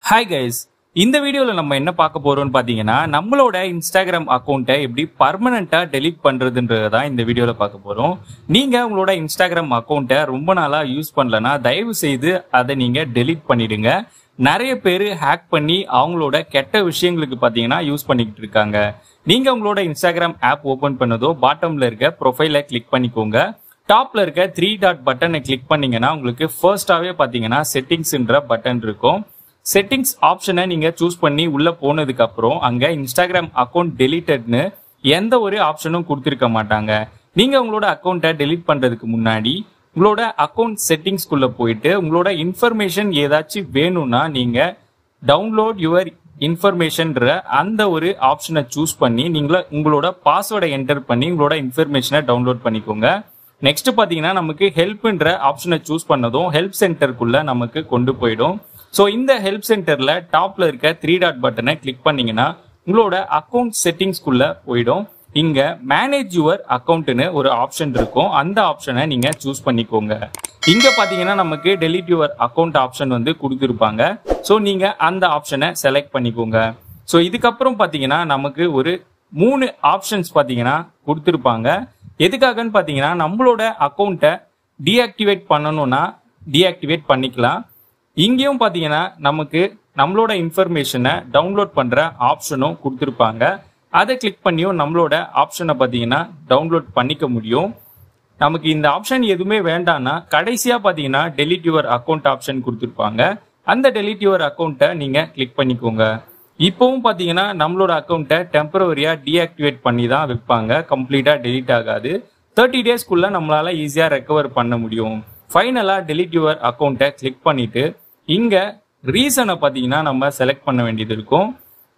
hi guys இந்த வீடியோவில் நம்ம என்ன பார்க்க போறோம்னு பார்த்தீங்கன்னா நம்மளோட இன்ஸ்டாகிராம் அக்கௌண்ட்டை எப்படி பர்மனெண்ட்டாக டெலீட் பண்ணுறதுன்றது தான் இந்த வீடியோவில் பார்க்க போகிறோம் நீங்கள் உங்களோட இன்ஸ்டாகிராம் அக்கௌண்ட்டை ரொம்ப நாளாக யூஸ் பண்ணலனா தயவு செய்து அதை நீங்கள் டெலீட் பண்ணிடுங்க நிறைய பேர் ஹேக் பண்ணி அவங்களோட கெட்ட விஷயங்களுக்கு பார்த்தீங்கன்னா யூஸ் பண்ணிக்கிட்டு இருக்காங்க நீங்கள் உங்களோட இன்ஸ்டாகிராம் ஆப் ஓப்பன் பண்ணதோ பாட்டமில் இருக்க ப்ரொஃபைலை கிளிக் பண்ணிக்கோங்க டாப்ல இருக்க த்ரீ டாட் பட்டனை கிளிக் பண்ணீங்கன்னா உங்களுக்கு ஃபர்ஸ்டாவே பாத்தீங்கன்னா செட்டிங்ஸ்ன்ற பட்டன் இருக்கும் செட்டிங்ஸ் ஆப்ஷனை நீங்க சூஸ் பண்ணி உள்ள போனதுக்கு அப்புறம் அங்க இன்ஸ்டாகிராம் அக்கௌண்ட் டெலிட்டட்னு எந்த ஒரு ஆப்ஷனும் கொடுத்திருக்க மாட்டாங்க நீங்க உங்களோட அக்கௌண்ட்டை டெலீட் பண்றதுக்கு முன்னாடி உங்களோட அக்கௌண்ட் செட்டிங்ஸ்குள்ள போயிட்டு உங்களோட இன்ஃபர்மேஷன் ஏதாச்சும் வேணும்னா நீங்க டவுன்லோட் யுவர் இன்ஃபர்மேஷன்ற அந்த ஒரு ஆப்ஷனை சூஸ் பண்ணி நீங்கள உங்களோட பாஸ்வேர்டை என்டர் பண்ணி உங்களோட இன்ஃபர்மேஷனை டவுன்லோட் பண்ணிக்கோங்க நெக்ஸ்ட் பாத்தீங்கன்னா நமக்கு ஹெல்ப்ன்ற ஆப்ஷனை சூஸ் பண்ணதும் ஹெல்ப் சென்டருக்குள்ள நமக்கு கொண்டு போயிடும் ஸோ இந்த ஹெல்ப் சென்டர்ல டாப்ல இருக்க த்ரீ டாட் பட்டனை கிளிக் பண்ணீங்கன்னா உங்களோட அக்கௌண்ட் செட்டிங்ஸ்குள்ள போயிடும் இங்க மேனேஜ் யுவர் அக்கௌண்ட்னு ஒரு ஆப்ஷன் இருக்கும் அந்த ஆப்ஷனை நீங்க சூஸ் பண்ணிக்கோங்க இங்க பாத்தீங்கன்னா நமக்கு டெலிட் யுவர் அக்கௌண்ட் ஆப்ஷன் வந்து கொடுத்துருப்பாங்க ஸோ நீங்க அந்த ஆப்ஷனை செலக்ட் பண்ணிக்கோங்க ஸோ இதுக்கப்புறம் பாத்தீங்கன்னா நமக்கு ஒரு மூணு ஆப்ஷன்ஸ் பாத்தீங்கன்னா கொடுத்துருப்பாங்க எதுக்காகன்னு பாத்தீங்கன்னா நம்மளோட அக்கௌண்ட்டை டீஆக்டிவேட் பண்ணணும்னா டீஆக்டிவேட் பண்ணிக்கலாம் இங்கேயும் பாத்தீங்கன்னா நமக்கு நம்மளோட இன்ஃபர்மேஷனை டவுன்லோட் பண்ற ஆப்ஷனும் கொடுத்துருப்பாங்க அதை கிளிக் பண்ணியும் நம்மளோட ஆப்ஷனை பாத்தீங்கன்னா டவுன்லோட் பண்ணிக்க முடியும் நமக்கு இந்த ஆப்ஷன் எதுவுமே வேண்டாம்னா கடைசியா பாத்தீங்கன்னா டெலிட் யுவர் அக்கௌண்ட் ஆப்ஷன் கொடுத்துருப்பாங்க அந்த டெலிட் யுவர் அக்கௌண்ட்டை நீங்க கிளிக் பண்ணிக்கோங்க இப்போவும் பாத்தீங்கன்னா நம்மளோட அக்கௌண்ட்டை டெம்பரவரியா டீஆக்டிவேட் பண்ணி தான் வைப்பாங்க கம்ப்ளீட்டா டெலிட் ஆகாது தேர்ட்டி டேஸ்க்குள்ள நம்மளால ஈஸியா ரெக்கவர் பண்ண முடியும் ஃபைனலா டெலிட் யுவர் அக்கௌண்ட்டை கிளிக் பண்ணிட்டு இங்க ரீசனை பாத்தீங்கன்னா நம்ம செலக்ட் பண்ண வேண்டியது இருக்கும்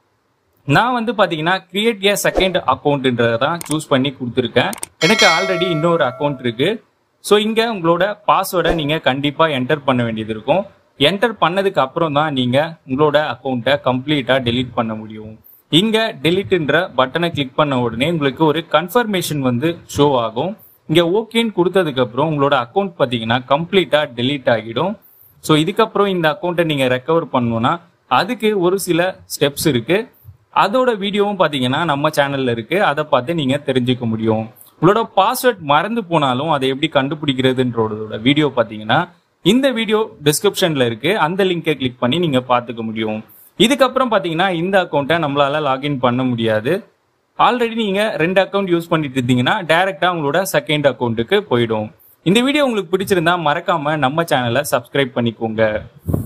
நான் வந்து பாத்தீங்கன்னா கிரியேட் ஏ செகண்ட் அக்கௌண்ட்ன்றதை தான் சூஸ் பண்ணி கொடுத்துருக்கேன் எனக்கு ஆல்ரெடி இன்னொரு அக்கௌண்ட் இருக்கு ஸோ இங்க உங்களோட பாஸ்வேர்டை நீங்க கண்டிப்பா என்டர் பண்ண வேண்டியது இருக்கும் என்டர் பண்ணதுக்கு அப்புறம் தான் நீங்க உங்களோட அக்கௌண்ட்டை கம்ப்ளீட்டா டெலீட் பண்ண முடியும் இங்க டெலிட்ன்ற பட்டனை கிளிக் பண்ண உடனே உங்களுக்கு ஒரு கன்ஃபர்மேஷன் வந்து ஷோ ஆகும் இங்க ஓகேன்னு கொடுத்ததுக்கு அப்புறம் உங்களோட அக்கௌண்ட் பாத்தீங்கன்னா கம்ப்ளீட்டா டெலீட் ஆகிடும் ஸோ இதுக்கப்புறம் இந்த அக்கௌண்ட்டை நீங்க ரெக்கவர் பண்ணணும்னா அதுக்கு ஒரு சில ஸ்டெப்ஸ் இருக்கு அதோட வீடியோவும் பாத்தீங்கன்னா நம்ம சேனல்ல இருக்கு அதை பார்த்து நீங்க தெரிஞ்சுக்க முடியும் உங்களோட பாஸ்வேர்ட் மறந்து போனாலும் அதை எப்படி கண்டுபிடிக்கிறதுன்றதோட வீடியோ பாத்தீங்கன்னா இந்த வீடியோ டிஸ்கிரிப்ஷன்ல இருக்கு அந்த லிங்கை கிளிக் பண்ணி நீங்க பாத்துக்க முடியும் இதுக்கப்புறம் பாத்தீங்கன்னா இந்த அக்கௌண்ட்டை நம்மளால லாகின் பண்ண முடியாது ஆல்ரெடி நீங்க ரெண்டு அக்கௌண்ட் யூஸ் பண்ணிட்டு இருந்தீங்கன்னா டைரக்டா உங்களோட செகண்ட் அக்கௌண்ட்டுக்கு போயிடும் இந்த வீடியோ உங்களுக்கு பிடிச்சிருந்தா மறக்காம நம்ம சேனலை சப்ஸ்கிரைப் பண்ணிக்கோங்க